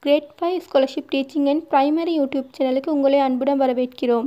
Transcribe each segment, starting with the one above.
great five scholarship teaching and primary YouTube சேனலுக்கு உங்களை அன்புடன் வரவேற்கிறோம்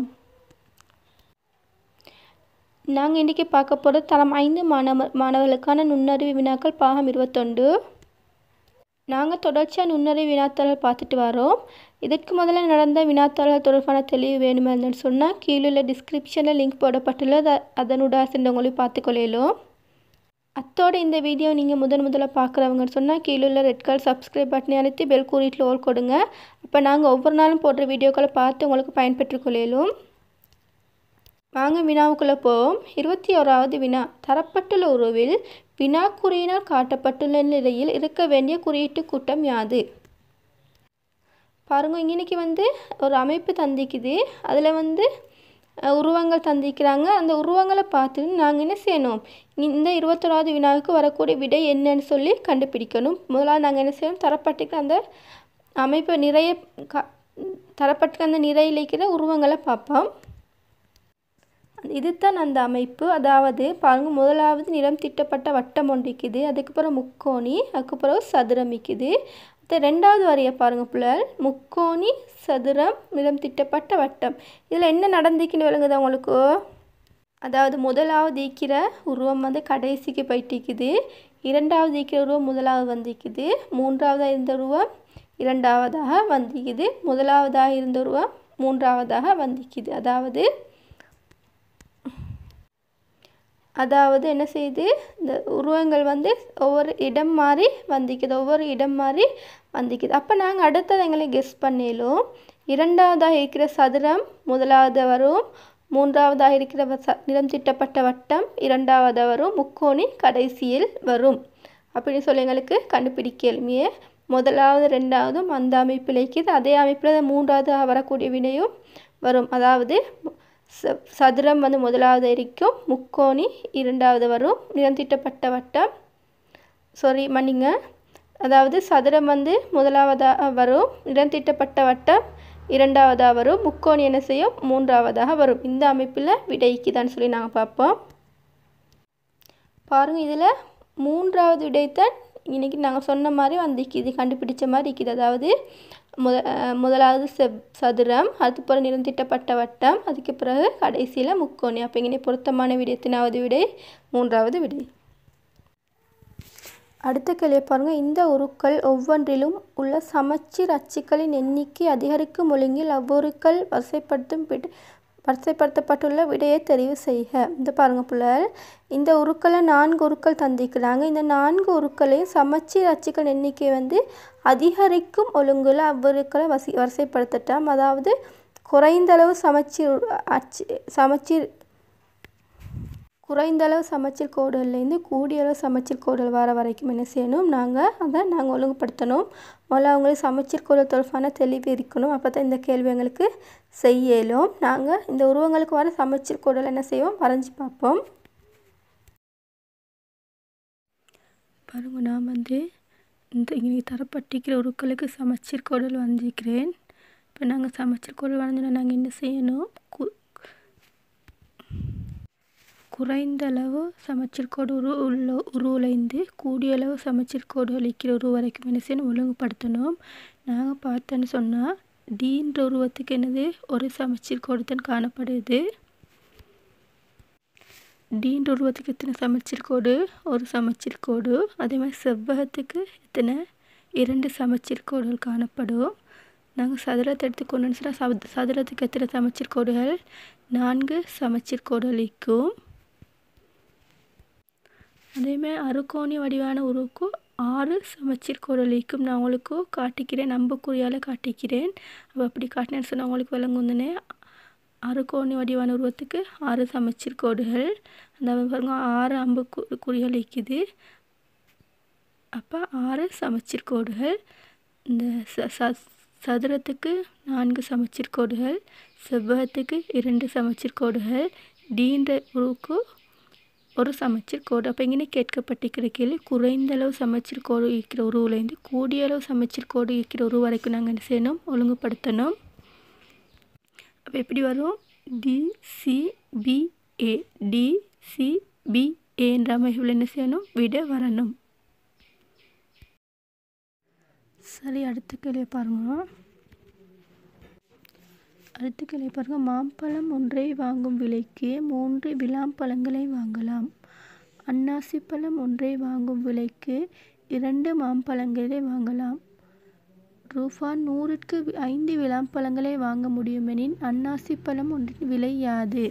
நாங்கள் இன்றைக்கி பார்க்க போகிறது தரம் ஐந்து மாணவ மாணவர்களுக்கான நுண்ணறிவு வினாக்கள் பாகம் இருபத்தொண்டு நாங்கள் தொடர்ச்சியாக நுண்ணறிவு வினாத்தாள்கள் பார்த்துட்டு வரோம் இதற்கு முதல்ல நடந்த வினாத்தாள்கள் தொடர்பான தெளிவு வேணுமென்னு சொன்னால் கீழுள்ள டிஸ்கிரிப்ஷனில் லிங்க் போடப்பட்டுள்ளது அதனூடாக சென்றவங்களை பார்த்துக்கொள்ளலும் அத்தோடு இந்த வீடியோ நீங்கள் முதன் முதல்ல பார்க்குறவங்கன்னு சொன்னால் கீழுள்ள ரெட் கலர் சப்ஸ்கிரைப் பட்டனை அழுத்தி பெல் குறியீட்டில் ஓல் கொடுங்க அப்போ நாங்கள் ஒவ்வொரு நாளும் போடுற வீடியோக்களை பார்த்து உங்களுக்கு பயன்பெற்றுக் கொள்ளையிலும் வாங்க வினாவுக்குள்ளே போவோம் இருபத்தி ஓராவது வினா தரப்பட்டுள்ள உருவில் வினா குறியினால் காட்டப்பட்டுள்ள நிலையில் இருக்க வேண்டிய குறியீட்டு கூட்டம் யாது பாருங்க இன்னைக்கு வந்து ஒரு அமைப்பு தந்திக்குது அதில் வந்து உருவங்கள் தந்திக்கிறாங்க அந்த உருவங்களை பார்த்துட்டு நாங்கள் என்ன செய்யணும் இந்த இருபத்தொராவது வினாவுக்கு வரக்கூடிய விடை என்னன்னு சொல்லி கண்டுபிடிக்கணும் முதலாவது நாங்கள் என்ன செய்யணும் தரப்பட்டுக்கு அந்த அமைப்பு நிறைய கா தரப்பட்டுக்கு அந்த நிறையில் இருக்கிற உருவங்களை பார்ப்போம் இதுதான் அந்த அமைப்பு அதாவது பாருங்க முதலாவது நிலம் திட்டப்பட்ட வட்டம் ஒன்று இருக்குது அதுக்கப்புறம் முக்கோணி அதுக்கப்புறம் சதுரம் இருக்குது ரெண்டாவது வரைய பாருங்கள் பிள்ளைகள் முக்கோணி சதுரம் நிலம் திட்டப்பட்ட வட்டம் இதில் என்ன நடந்துக்குன்னு விளங்குது அவங்களுக்கு அதாவது முதலாவது ஈக்கிற உருவம் வந்து கடைசிக்கு போயிட்டிக்குது இரண்டாவது ஈக்கிற உருவம் முதலாவது வந்திக்குது மூன்றாவதாக இருந்த உருவம் இரண்டாவதாக வந்திக்குது முதலாவதாக இருந்த உருவம் மூன்றாவதாக வந்திக்குது அதாவது அதாவது என்ன செய்யுது இந்த உருவங்கள் வந்து ஒவ்வொரு இடம் மாறி வந்திக்குது ஒவ்வொரு இடம் மாறி வந்திக்குது அப்போ நாங்கள் அடுத்தது எங்களை கெஸ் பண்ணிலும் இரண்டாவதாக இருக்கிற சதுரம் முதலாவது வரும் மூன்றாவதாக இருக்கிற ச நிலம் திட்டப்பட்ட வட்டம் இரண்டாவதாக வரும் முக்கோணி கடைசியில் வரும் அப்படின்னு சொல்லி எங்களுக்கு கண்டுபிடிக்கலுமே முதலாவது ரெண்டாவதும் அந்த அமைப்பில் இருக்குது அதே அமைப்பில் மூன்றாவது வரக்கூடிய வினையும் வரும் அதாவது சதுரம் வந்து முதலாவது இருக்கும் முக்கோணி இரண்டாவது வரும் நிறந்திட்டப்பட்ட வட்டம் சாரி மன்னிங்க அதாவது சதுரம் வந்து முதலாவதாக வரும் நிறந்திட்டப்பட்ட வட்டம் இரண்டாவதாக வரும் முக்கோணி என்ன செய்யும் மூன்றாவதாக வரும் இந்த அமைப்பில் விடைக்கு தான் சொல்லி நாங்கள் பார்ப்போம் பாருங்கள் இதில் மூன்றாவது விடைத்தான் இன்றைக்கி நாங்கள் சொன்ன மாதிரி வந்திக்குது கண்டுபிடிச்ச மாதிரி இருக்குது அதாவது முத முதலாவது செப் சதுரம் அதுக்கு பிறகு நிறந்திட்டப்பட்ட வட்டம் அதுக்கு பிறகு கடைசியில் முக்கோணி அப்போ இங்கே பொருத்தமான விடை எத்தனாவது விடை மூன்றாவது விடை அடுத்த கேள்வி பாருங்கள் இந்த உருக்கள் ஒவ்வொன்றிலும் உள்ள சமச்சீர் அச்சுக்களின் எண்ணிக்கை அதிகரிக்கும் ஒழுங்கில் அவ்வுருக்கள் வரிசைப்படுத்தும் வரிசைப்படுத்தப்பட்டுள்ள விடையை தெரிவு செய்க இந்த பாருங்கள் பிள்ளைகள் இந்த உருக்களை நான்கு உருக்கள் தந்திக்கிறாங்க இந்த நான்கு உருக்களையும் சமச்சீர் அச்சுக்கள் எண்ணிக்கை வந்து அதிகரிக்கும் ஒழுங்குல அவ்வுருக்களை வசி வரிசைப்படுத்தட்டாம் அதாவது குறைந்தளவு சமச்சீர் அச்சு சமச்சீர் குறைந்தளவு சமச்சீர் கோடுகள்லேருந்து கூடிய அளவு சமச்சீர் கோடுகள் வர வரைக்கும் என்ன செய்யணும் நாங்கள் அதை நாங்கள் ஒழுங்குபடுத்தணும் முதல்ல அவங்களுக்கு சமச்சீர் கோடுகள் தொடர்பான தெளிவு இருக்கணும் அப்போ தான் இந்த கேள்வி எங்களுக்கு செய்யலும் நாங்கள் இந்த உருவங்களுக்கு வர சமச்சீர் கோடுகள் என்ன செய்வோம் வரைஞ்சி பார்ப்போம் பாருங்க நான் வந்து இந்த இங்கே தரப்பட்டிருக்கிற உருக்களுக்கு சமச்சீர் கோடுகள் வரைஞ்சிக்கிறேன் இப்போ நாங்கள் சமச்சீர் கோடுகள் வரைஞ்சோன்னா நாங்கள் என்ன செய்யணும் கு குறைந்த அளவு சமச்சீர் கோடு உரு உள்ள உருவிலேருந்து கூடிய அளவு சமச்சீர் கோடு அளிக்கிற உருவ வரைக்கும் என்ன செய்யணும் ஒழுங்குபடுத்தணும் நாங்கள் பார்த்தோன்னு சொன்னால் டீன்ற உருவத்துக்கு என்னது ஒரு சமச்சீர் கோடு தான் காணப்படுது டீன்ற உருவத்துக்கு எத்தனை சமச்சீர் கோடு ஒரு சமச்சீர் கோடு அதே மாதிரி செவ்வகத்துக்கு எத்தனை இரண்டு சமச்சீர் கோடுகள் காணப்படும் நாங்கள் சதுரத்தை எடுத்துக்கொண்டோன்னு சொன்னால் சது சதுரத்துக்கு எத்தனை சமச்சீர் கோடுகள் நான்கு சமச்சீர் கோடுகள் இருக்கும் அதேமாதிரி அறுகோணி வடிவான உருவுக்கும் ஆறு சமச்சீர் கோடலிக்கும் நான் உங்களுக்கு காட்டிக்கிறேன் நம்புக்குறியால் காட்டிக்கிறேன் அப்போ அப்படி காட்டினேன்னு சொன்னால் உங்களுக்கு விளங்குந்தனே அறுகோணி வடிவான உருவத்துக்கு ஆறு சமச்சீர் கோடுகள் அந்த பாருங்க ஆறு அம்பு குறிகள் இருக்குது அப்போ ஆறு சமச்சீர் கோடுகள் இந்த ச சதுரத்துக்கு நான்கு சமச்சீர் கோடுகள் செவ்வகத்துக்கு இரண்டு சமச்சீர் கோடுகள் டீன்ற உருவுக்கு ஒரு சமச்சீர் கோடு அப்போ இங்கே கேட்கப்பட்டிருக்கிற கேள்வி குறைந்த அளவு சமச்சீர் கோடு இருக்கிற உருவிலேருந்து கூடிய அளவு சமச்சீர் கோடு இருக்கிற உருவ வரைக்கும் நாங்கள் என்ன செய்யணும் ஒழுங்குபடுத்தணும் அப்போ எப்படி வரும் டிசிபிஏ டிசிபிஏ என்ற அமைப்பில் என்ன செய்யணும் விட வரணும் சரி அடுத்த கேள்வியை பாருங்க அடுத்த கேள்வி பாருங்க மாம்பழம் ஒன்றை வாங்கும் விலைக்கு மூன்று விளாம்பழங்களை வாங்கலாம் அன்னாசி பழம் ஒன்றை வாங்கும் விலைக்கு இரண்டு மாம்பழங்களை வாங்கலாம் ரூபா நூறுக்கு ஐந்து விளாம்பழங்களை வாங்க முடியுமெனின் அன்னாசி பழம் ஒன்றின் விலை யாது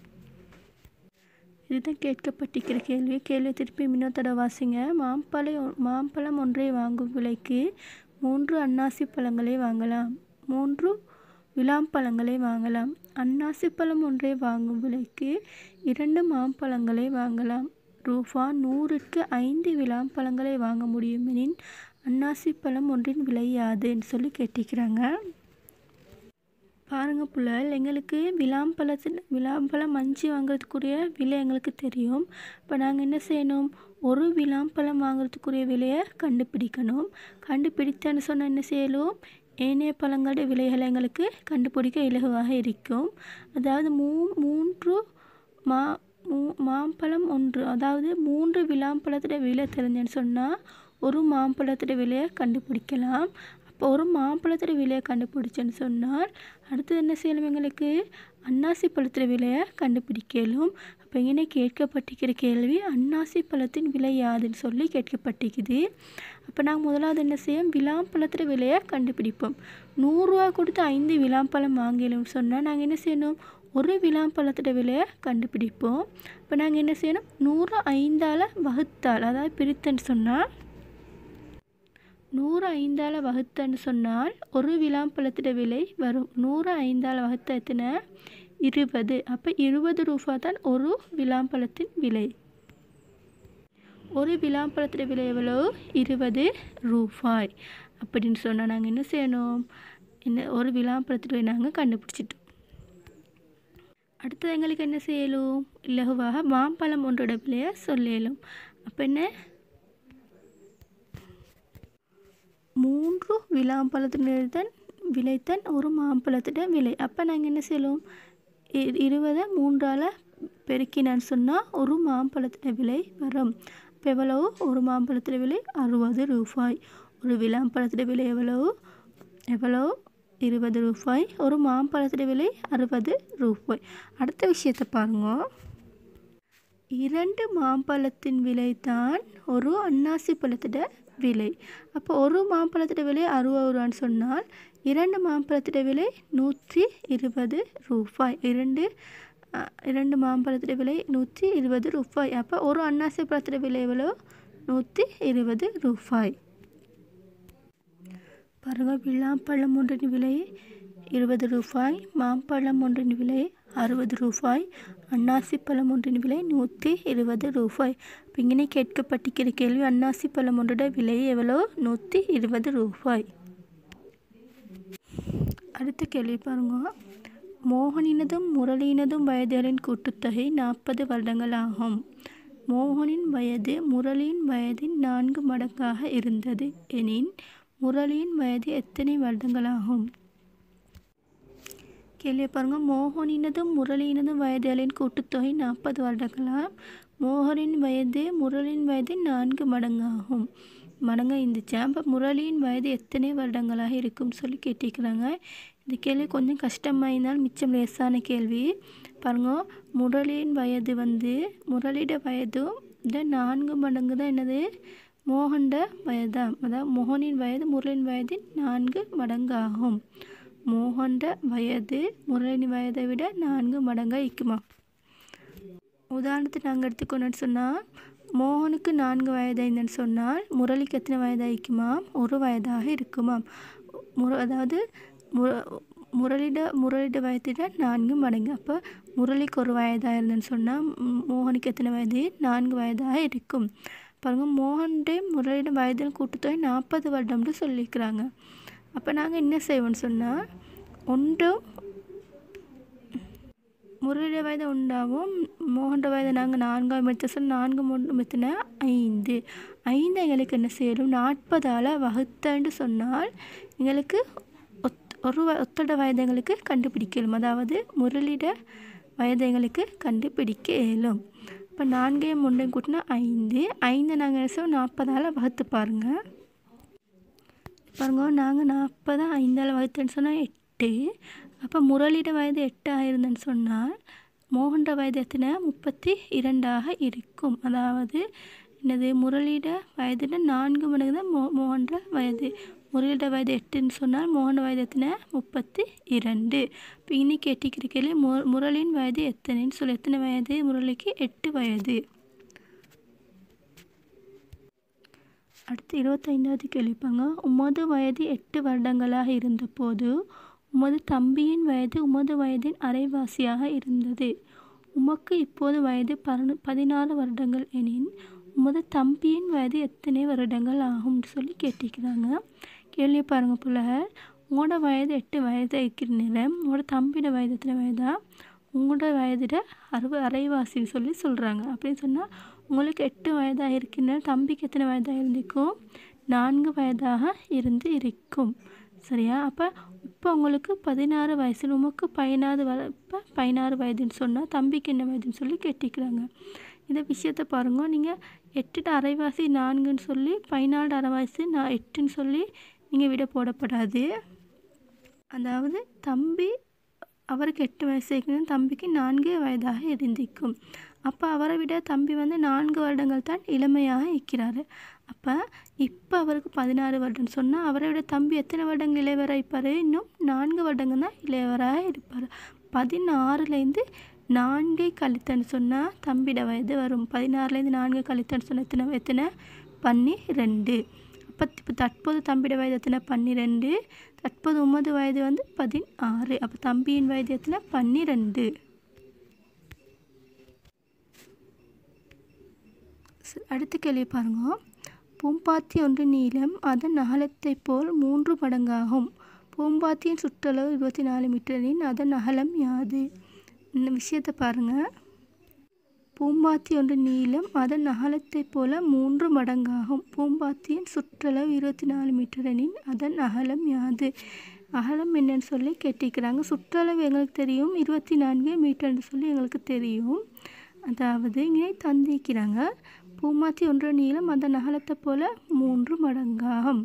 இதுதான் கேட்கப்பட்டிருக்கிற கேள்வி கேள்வி திருப்பி இன்னொருத்தட வாசிங்க மாம்பழம் மாம்பழம் ஒன்றை வாங்கும் விலைக்கு மூன்று அன்னாசி பழங்களை வாங்கலாம் மூன்று விளாம்பழங்களை வாங்கலாம் அன்னாசி பழம் ஒன்றை வாங்கும் விலைக்கு இரண்டு மாம்பழங்களை வாங்கலாம் ரூபா நூறுக்கு ஐந்து விளாம்பழங்களை வாங்க முடியுமெனின் அன்னாசி பழம் ஒன்றின் விலை யாதுன்னு சொல்லி கேட்டிக்கிறாங்க பாருங்க புள்ளல் எங்களுக்கு விளாம்பழத்தில் விளாம்பழம் அஞ்சு வாங்குறதுக்குரிய விலை எங்களுக்கு தெரியும் இப்போ நாங்கள் என்ன செய்யணும் ஒரு விளாம்பழம் வாங்குறதுக்குரிய விலையை கண்டுபிடிக்கணும் கண்டுபிடித்தேன்னு சொன்னால் என்ன செய்யலும் ஏனைய பழங்களுடைய விலைகளை எங்களுக்கு கண்டுபிடிக்க இலகுவாக இருக்கும் அதாவது மூ மூன்று மா மூ மாம்பழம் ஒன்று அதாவது மூன்று விளாம்பழத்தோட விலை தெரிஞ்சேன்னு சொன்னால் ஒரு மாம்பழத்தோட விலையை கண்டுபிடிக்கலாம் அப்போ ஒரு மாம்பழத்தோட விலையை கண்டுபிடிச்சேன்னு சொன்னால் அடுத்தது என்ன செய்யணும் எங்களுக்கு அன்னாசி பழத்தோட விலையை கண்டுபிடிக்கலும் அப்போ இங்கே கேட்கப்பட்டிருக்கிற கேள்வி அன்னாசி பழத்தின் விலை யாதுன்னு சொல்லி கேட்கப்பட்டிருக்குது அப்போ நாங்கள் முதலாவது என்ன செய்யும் விளாம்பழத்தோட விலையை கண்டுபிடிப்போம் நூறுரூவா கொடுத்து ஐந்து விளாம்பழம் வாங்கலும்னு சொன்னால் நாங்கள் என்ன செய்யணும் ஒரு விளாம்பழத்தோட விலையை கண்டுபிடிப்போம் இப்போ நாங்கள் என்ன செய்யணும் நூறு ஐந்தால் வகுத்தால் அதாவது பிரித்தன்னு சொன்னால் நூறு ஐந்தால் வகுத்தன்னு சொன்னால் ஒரு விளாம்பழத்தோட விலை வரும் நூறு ஐந்தால் வகுத்த எத்தனை இருபது அப்போ இருபது ரூபா தான் ஒரு விளாம்பழத்தின் விலை ஒரு விளாம்பழத்தோட விலை எவ்வளோ இருபது ரூபாய் அப்படின்னு சொன்னால் நாங்கள் என்ன செய்யணும் என்ன ஒரு விளாம்பழத்தோட விலை நாங்கள் கண்டுபிடிச்சிட்டோம் அடுத்தது எங்களுக்கு என்ன செய்யலும் இலகுவாக மாம்பழம் ஒன்றோட விலையை சொல்லலும் அப்போ என்ன மூன்று விளாம்பழத்தின் விலைத்தன் ஒரு மாம்பழத்தோட விலை அப்போ நாங்கள் என்ன செய்யலாம் இ- இருபதை மூன்றால் பெருக்கினான்னு சொன்னால் ஒரு மாம்பழத்தோட விலை வரும் இப்போ எவ்வளவு ஒரு மாம்பழத்தோட விலை அறுபது ரூபாய் ஒரு விளாம்பழத்தோட விலை எவ்வளவு எவ்வளவு இருபது ரூபாய் ஒரு மாம்பழத்தோட விலை அறுபது ரூபாய் அடுத்த விஷயத்தை பாருங்க இரண்டு மாம்பழத்தின் விலை தான் ஒரு அன்னாசி பழத்தோட விலை அப்போ ஒரு மாம்பழத்தோட விலை அறுபது ரூபான்னு சொன்னால் இரண்டு மாம்பழத்தோட விலை நூற்றி இருபது ரூபாய் இரண்டு அஹ், இரண்டு மாம்பழத்தோட விலை நூற்றி இருபது ரூபாய் அப்போ ஒரு அன்னாசி பழத்தோட விலை எவ்வளோ நூற்றி இருபது ரூபாய் பாருங்க விழாப்பழம் ஒன்றின் விலை இருபது ரூபாய் மாம்பழம் ஒன்றின் விலை அறுபது ரூபாய் அன்னாசி பழம் ஒன்றின் விலை நூற்றி இருபது ரூபாய் இப்போ இங்கே கேட்கப்பட்டிருக்கிற கேள்வி அன்னாசி பழம் ஒன்றோட விலை எவ்வளோ நூற்றி இருபது ரூபாய் அடுத்த கேள்வி பாருங்க மோகனினதும் முரளியினதும் வயதுகளின் கூட்டுத்தொகை நாற்பது வருடங்கள் ஆகும் மோகனின் வயது முரளியின் வயதின் நான்கு மடங்காக இருந்தது எனின் முரளியின் வயது எத்தனை வருடங்களாகும் கேள்வி பாருங்க மோகனினதும் முரளியினதும் வயதுகளின் கூட்டுத்தொகை நாற்பது வருடங்களாம் மோகனின் வயது முரளியின் வயது நான்கு மடங்காகும் மடங்காக இருந்துச்சு அப்போ முரளியின் வயது எத்தனை வருடங்களாக இருக்கும்னு சொல்லி கேட்டிருக்கிறாங்க இந்த கேள்வி கொஞ்சம் கஷ்டமாக இருந்தாலும் மிச்சம் லேசான கேள்வி பாருங்க முரளியின் வயது வந்து முரளியோட வயதும் இந்த நான்கு மடங்கு தான் என்னது மோகன்ட வயதா அதாவது மோகனின் வயது முரளியின் வயது நான்கு மடங்காகும் மோகன்ட வயது முரளியின் வயதை விட நான்கு மடங்காக இருக்குமா உதாரணத்துக்கு நாங்கள் எடுத்துக்கணும்னு சொன்னால் மோகனுக்கு நான்கு வயதாயிருந்தேன்னு சொன்னால் முரளிக்கு எத்தனை வயதாயிருக்குமாம் ஒரு வயதாக இருக்குமாம் முர அதாவது முர முரளிட முரளிட வயதிட நான்கு மடங்கு அப்போ முரளிக்கு ஒரு வயதாக இருந்தேன்னு சொன்னால் ம், மோகனுக்கு எத்தனை வயது நான்கு வயதாக இருக்கும் பாருங்க மோகனுடைய முரளிட வயதின் கூட்டுத்தொகை நாற்பது வருடம்னு சொல்லியிருக்கிறாங்க அப்போ நாங்கள் என்ன செய்வோம்னு சொன்னால் ஒன்றும் முரளிய வயது உண்டாவும் மோகன்ற வயது நாங்கள் நான்காம் மெத்த சொல் நான்கு மூன்று மெத்தின ஐந்து ஐந்து எங்களுக்கு என்ன செய்யணும் நாற்பதால் வகுத்தன்னு சொன்னால் எங்களுக்கு ஒத் ஒரு வ- ஒத்தோட வயது எங்களுக்கு கண்டுபிடிக்கலும் அதாவது முரளிட வயது எங்களுக்கு கண்டுபிடிக்க இயலும் இப்போ நான்கையும் மூன்றையும் கூட்டினா ஐந்து ஐந்து நாங்கள் என்ன செய்வோம் நாற்பதால் வகுத்து பாருங்கள் பாருங்க நாங்கள் நாற்பது ஐந்தால் வகுத்தேன்னு சொன்னால் எட்டு அப்போ முரளிட வயது எட்டு ஆயிருந்தேன்னு சொன்னால் மோகன்ற வயது எத்தனை முப்பத்தி இரண்டாக இருக்கும் அதாவது என்னது முரளிட வயதுல நான்கு மடங்கு தான் மோ மோகன்ற வயது முரளிட வயது எட்டுன்னு சொன்னால் மோகன வயது எத்தனை முப்பத்தி இரண்டு இப்போ இன்னைக்கு எட்டிக்கிறக்கையிலே மு முரளின் வயது எத்தனைன்னு சொல்லி எத்தனை வயது முரளிக்கு எட்டு வயது அடுத்து இருபத்தைந்தாவது கேள்விப்பாங்க உமது வயது எட்டு வருடங்களாக இருந்தபோது உமது தம்பியின் வயது உமது வயதின் அரைவாசியாக இருந்தது உமக்கு இப்போது வயது பரனு பதினாலு வருடங்கள் எனின் உமது தம்பியின் வயது எத்தனை வருடங்கள் ஆகும்னு சொல்லி கேட்டிருக்கிறாங்க கேள்வி பாருங்கள் பிள்ளைகள் உங்களோட வயது எட்டு வயது இருக்கிற நிலம் உங்களோட தம்பியோட வயது எத்தனை வயதா உங்களோட வயதிட அறுபது அரைவாசின்னு சொல்லி சொல்கிறாங்க அப்படின்னு சொன்னால் உங்களுக்கு எட்டு வயதாக இருக்கின்ற தம்பிக்கு எத்தனை வயதாக இருந்திருக்கும் நான்கு வயதாக இருந்து இருக்கும் சரியா அப்போ இப்போ உங்களுக்கு பதினாறு வயசு உமக்கு பதினாறு வ இப்போ பதினாறு வயதுன்னு சொன்னால் தம்பிக்கு என்ன வயதுன்னு சொல்லி கேட்டிக்கிறாங்க இந்த விஷயத்தை பாருங்க நீங்கள் எட்டு அரைவாசி நான்குன்னு சொல்லி பதினாலு அரைவாசி நான் எட்டுன்னு சொல்லி நீங்கள் விட போடப்படாது அதாவது தம்பி அவருக்கு எட்டு வயசு இருக்கணும் தம்பிக்கு நான்கு வயதாக இருந்திருக்கும் அப்போ அவரை விட தம்பி வந்து நான்கு வருடங்கள் தான் இளமையாக இருக்கிறாரு அப்போ இப்போ அவருக்கு பதினாறு வருடம் சொன்னால் அவரை விட தம்பி எத்தனை வருடங்கள் இளையவராக இருப்பார் இன்னும் நான்கு வருடங்கள் தான் இளையவராக இருப்பார் பதினாறுலேருந்து நான்கை கழித்தன்னு சொன்னால் தம்பியோட வயது வரும் பதினாறுலேருந்து நான்கு கழித்தன்னு சொன்னால் எத்தனை எத்தனை பன்னிரெண்டு அப்போ இப்போ தற்போது தம்பியோட வயது எத்தனை பன்னிரெண்டு தற்போது உமது வயது வந்து பதினாறு அப்போ தம்பியின் வயது எத்தனை பன்னிரெண்டு ச- அடுத்த கேள்வி பாருங்க பூம்பாத்தி ஒன்று நீளம் அதன் அகலத்தைப் போல் மூன்று மடங்காகும் பூம்பாத்தியின் சுற்றளவு இருபத்தி நாலு மீட்டரின் அதன் அகலம் யாது இந்த விஷயத்தை பாருங்கள் பூம்பாத்தி ஒன்று நீளம் அதன் அகலத்தைப் போல மூன்று மடங்காகும் பூம்பாத்தியின் சுற்றளவு இருபத்தி நாலு மீட்டரெனின் அதன் அகலம் யாது அகலம் என்னன்னு சொல்லி கேட்டிருக்கிறாங்க சுற்றளவு எங்களுக்கு தெரியும் இருபத்தி நான்கு மீட்டர்னு சொல்லி எங்களுக்கு தெரியும் அதாவது இங்கே தந்திக்கிறாங்க பூமாத்தி ஒன்று நீளம் அதன் அகலத்தை போல மூன்று மடங்காகும்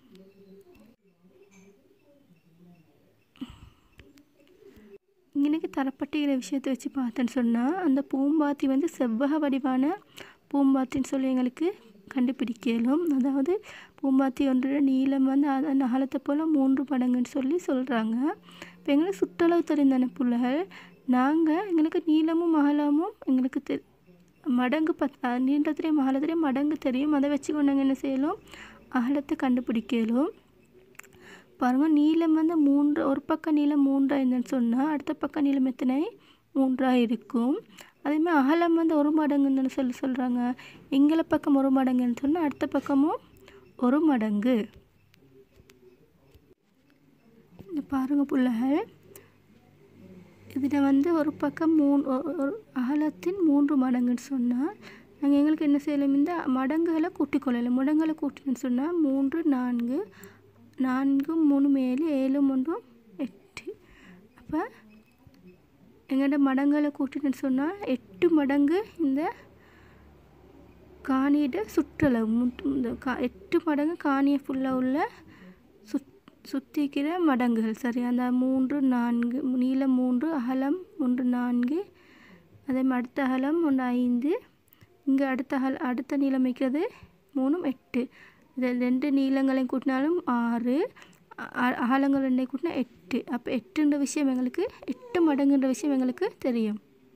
எனக்கு தரப்பட்டிருக்கிற விஷயத்தை வச்சு பார்த்தேன்னு சொன்னால் அந்த பூம்பாத்தி வந்து செவ்வக வடிவான பூம்பாத்தின்னு சொல்லி எங்களுக்கு கண்டுபிடிக்கலும் அதாவது பூம்பாத்தி ஒன்றோட நீளம் வந்து அதன் அகலத்தை போல் மூன்று மடங்குன்னு சொல்லி சொல்கிறாங்க இப்போ எங்களுக்கு சுற்றளவு தெரிந்தான பிள்ளைகள் நாங்கள் எங்களுக்கு நீளமும் அகலமும் எங்களுக்கு தெ மடங்கு பத் நீளத்துலேயும் அகலத்துலேயும் மடங்கு தெரியும் அதை வச்சு கொண்டு நாங்கள் என்ன செய்யலாம் அகலத்தை கண்டுபிடிக்கலும் பாருங்க நீளம் வந்து மூன்று ஒரு பக்கம் நீளம் மூன்றாக இருந்தேன்னு சொன்னால் அடுத்த பக்கம் நீளம் எத்தனை மூன்றாக இருக்கும் அதேமாதிரி அகலம் வந்து ஒரு மடங்குன்னு சொல்லி சொல்கிறாங்க எங்களை பக்கம் ஒரு மடங்குன்னு சொன்னால் அடுத்த பக்கமும் ஒரு மடங்கு இந்த பாருங்க பிள்ளைகள் இதில் வந்து ஒரு பக்கம் மூணு ஒ- ஒரு அகலத்தின் மூன்று மடங்குன்னு சொன்னால் நாங்கள் எங்களுக்கு என்ன செய்யலாம் இந்த மடங்குகளை கூட்டிக் கொள்ளலாம் மடங்குகளை கூட்டினு சொன்னால் மூன்று நான்கு நான்கு மூணு ஏழு ஏழு மூன்றும் எட்டு அப்போ எங்களோட மடங்களை கூட்டினு சொன்னால் எட்டு மடங்கு இந்த காணியிட சுற்றளவு முட்- இந்த கா எட்டு மடங்கு காணியை ஃபுல்லாக உள்ள சுத் சுத்திக்கிற மடங்குகள் சரி அந்த மூன்று நான்கு நீளம் மூன்று அகலம் ஒன்று நான்கு அதே மாதிரி அடுத்த அகலம் ஒன்று ஐந்து இங்கே அடுத்த அகல அடுத்த நீளம் வைக்கிறது மூணும் எட்டு இது ரெண்டு நீளங்களையும் கூட்டினாலும் ஆறு அ- அ- அகலங்கள் ரெண்டையும் கூட்டினா எட்டு அப்போ எட்டுன்ற விஷயம் எங்களுக்கு எட்டு மடங்குன்ற விஷயம் எங்களுக்கு தெரியும்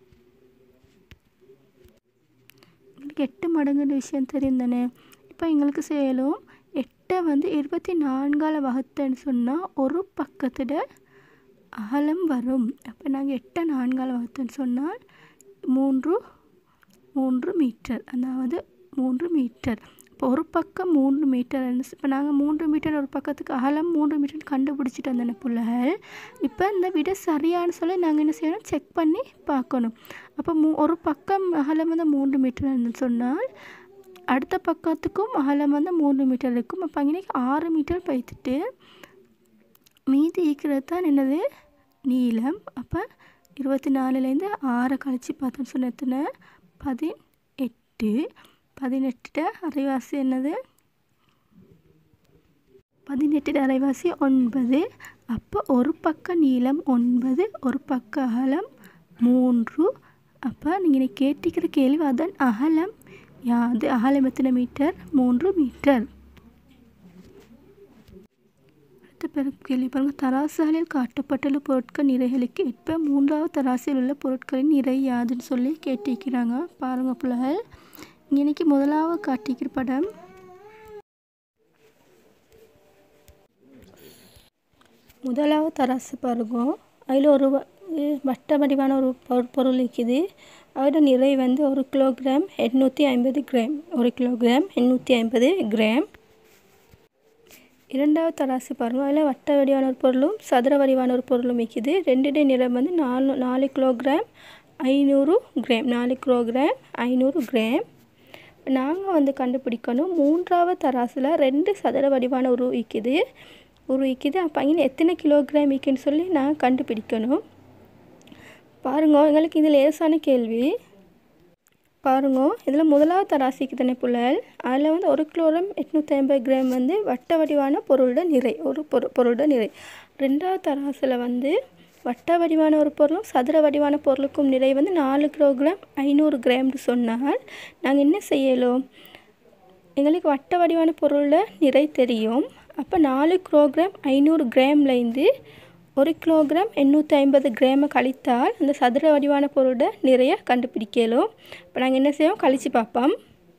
எங்களுக்கு எட்டு மடங்குன்ற விஷயம் தெரியும் தானே இப்போ எங்களுக்கு செய்யலும் எட்டை வந்து இருபத்தி நான்கால் வகுத்தேன்னு சொன்னால் ஒரு பக்கத்தில் அகலம் வரும் அப்போ நாங்கள் எட்டை நான்கால் வகுத்தேன்னு சொன்னால் மூன்று மூன்று மீட்டர் அதாவது மூன்று மீட்டர் இப்போ ஒரு பக்கம் மூன்று மீட்டர் இப்போ நாங்கள் மூன்று மீட்டர் ஒரு பக்கத்துக்கு அகலம் மூன்று மீட்டர் கண்டுபிடிச்சிட்டு வந்தன பிள்ளைகள் இப்போ இந்த விட சரியான்னு சொல்லி நாங்கள் என்ன செய்யணும் செக் பண்ணி பார்க்கணும் அப்போ மூ ஒரு பக்கம் அகலம் வந்து மூன்று மீட்டர் சொன்னால் அடுத்த பக்கத்துக்கும் அகலம் வந்து மூன்று மீட்டர் இருக்கும் அப்போ அங்கே ஆறு மீட்டர் பைத்துட்டு மீதி இருக்கிறது தான் என்னது நீளம் அப்போ இருபத்தி நாலுலேருந்து ஆறை கழிச்சு பார்த்தோன்னு சொன்ன எத்தனை பதினெட்டு பதினெட்டு அரைவாசி என்னது பதினெட்டு அரைவாசி ஒன்பது அப்போ ஒரு பக்க நீளம் ஒன்பது ஒரு பக்க அகலம் மூன்று அப்போ நீங்கள் கேட்டிக்கிற கேள்வி அதன் அகலம் யாது அகலம் எத்தனை மீட்டர் மூன்று மீட்டர் அடுத்த பிறகு கேள்வி பாருங்கள் தராசுகளில் காட்டப்பட்டுள்ள பொருட்கள் நிறைகளுக்கு ஏற்ப மூன்றாவது தராசில் உள்ள பொருட்களின் நிறை யாதுன்னு சொல்லி கேட்டிருக்கிறாங்க பாருங்கள் பிள்ளைகள் இன்னைக்கு முதலாவது காட்டிக்கிற படம் முதலாவது தராசு பாருங்க அதில் ஒரு வ- அஹ் வட்ட வடிவான ஒரு பொரு- பொருள் இருக்குது அதோட நிறை வந்து ஒரு கிலோகிராம் எட்நூற்றி ஐம்பது கிராம் ஒரு கிலோகிராம் எண்ணூற்றி ஐம்பது கிராம் இரண்டாவது தராசு பாருங்கள் அதில் வட்ட வடிவான ஒரு பொருளும் சதுர வடிவான ஒரு பொருளும் இருக்குது ரெண்டுடைய நிறம் வந்து நாலு நாலு கிலோகிராம் ஐநூறு கிராம் நாலு கிலோகிராம் ஐநூறு கிராம் நாங்கள் வந்து கண்டுபிடிக்கணும் மூன்றாவது தராசில் ரெண்டு சதுர வடிவான உரு இருக்குது உரு இருக்குது அப்போ இங்கே எத்தனை கிலோகிராம் இருக்குன்னு சொல்லி நான் கண்டுபிடிக்கணும் பாருங்க எங்களுக்கு இது லேசான கேள்வி பாருங்க இதில் முதலாவது தராசிக்கு தானே புள்ளல் அதில் வந்து ஒரு கிலோகிராம் எட்நூற்றி ஐம்பது கிராம் வந்து வட்ட வடிவான பொருளோட நிறை ஒரு பொரு பொருளோட நிறை ரெண்டாவது தராசில் வந்து வட்ட வடிவான ஒரு பொருளும் சதுர வடிவான பொருளுக்கும் நிறை வந்து நாலு கிலோகிராம் ஐநூறு கிராம்னு சொன்னால் நாங்கள் என்ன செய்யலாம் எங்களுக்கு வட்ட வடிவான பொருளோட நிறை தெரியும் அப்போ நாலு கிலோகிராம் ஐநூறு கிராம்லேருந்து ஒரு கிலோகிராம் எண்ணூற்றி ஐம்பது கிராமை கழித்தால் அந்த சதுர வடிவான பொருளோட நிறைய கண்டுபிடிக்கலும் இப்போ நாங்கள் என்ன செய்வோம் கழித்து பார்ப்போம்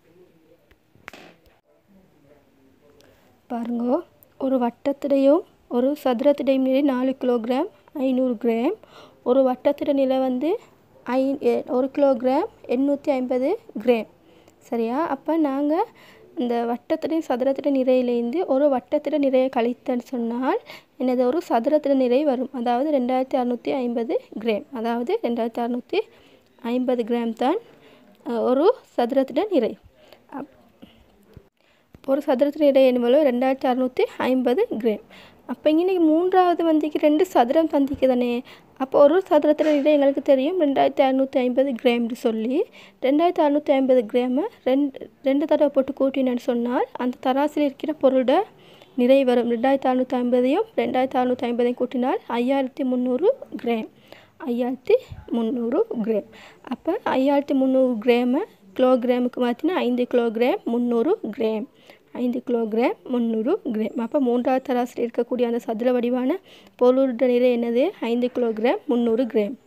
பாருங்க ஒரு வட்டத்திடையும் ஒரு சதுரத்திடையும் நிலை நாலு கிலோகிராம் ஐநூறு கிராம் ஒரு வட்டத்திட நிலை வந்து ஐ எ- ஒரு கிலோகிராம் எண்ணூற்றி ஐம்பது கிராம் சரியா அப்போ நாங்கள் இந்த வட்டத்திட சதுரத்திட நிறையிலேருந்து ஒரு வட்டத்திட நிறையை கழித்தன்னு சொன்னால் என்னது ஒரு சதுரத்திட நிறை வரும் அதாவது ரெண்டாயிரத்தி அறநூற்றி ஐம்பது கிராம் அதாவது ரெண்டாயிரத்தி அறநூற்றி ஐம்பது கிராம் தான் அஹ், ஒரு சதுரத்திட நிறை அப் ஒரு சதுரத்தின் இடை என்பது ரெண்டாயிரத்தி அறநூற்றி ஐம்பது கிராம் அப்போ இங்கே மூன்றாவது வந்திக்கு ரெண்டு சதுரம் தந்திக்கு தானே அப்போ ஒரு சதுரத்தின் இடை எங்களுக்கு தெரியும் ரெண்டாயிரத்தி அறநூற்றி ஐம்பது கிராம்னு சொல்லி ரெண்டாயிரத்தி அறநூற்றி ஐம்பது கிராமை ரெண்டு ரெண்டு தடவை போட்டு கூட்டினேன்னு சொன்னால் அந்த தராசில் இருக்கிற பொருளோட நிறை வரும் ரெண்டாயிரத்தி அறநூற்றி ஐம்பதையும் ரெண்டாயிரத்தி அறநூற்றி ஐம்பதையும் கூட்டினால் ஐயாயிரத்தி முந்நூறு கிராம் ஐயாயிரத்தி முந்நூறு கிராம் அப்போ ஐயாயிரத்தி முந்நூறு கிராமை கிலோகிராமுக்கு மாற்றினா ஐந்து கிலோகிராம் முந்நூறு கிராம் ஐந்து கிலோகிராம் முந்நூறு கிராம் அப்போ மூன்றாவது தராசில் இருக்கக்கூடிய அந்த சதுர வடிவான பொருளோட நிறை என்னது ஐந்து கிலோகிராம் முந்நூறு கிராம்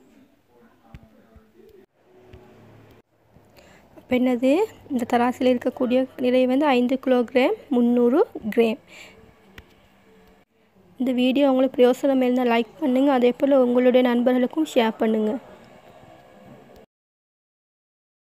அப்போ என்னது இந்த தராசில் இருக்கக்கூடிய நிறை வந்து ஐந்து கிலோகிராம் முந்நூறு கிராம் இந்த வீடியோ உங்களுக்கு பிரயோசனம் இருந்தால் லைக் பண்ணுங்கள் அதே போல் உங்களுடைய நண்பர்களுக்கும் ஷேர் பண்ணுங்கள்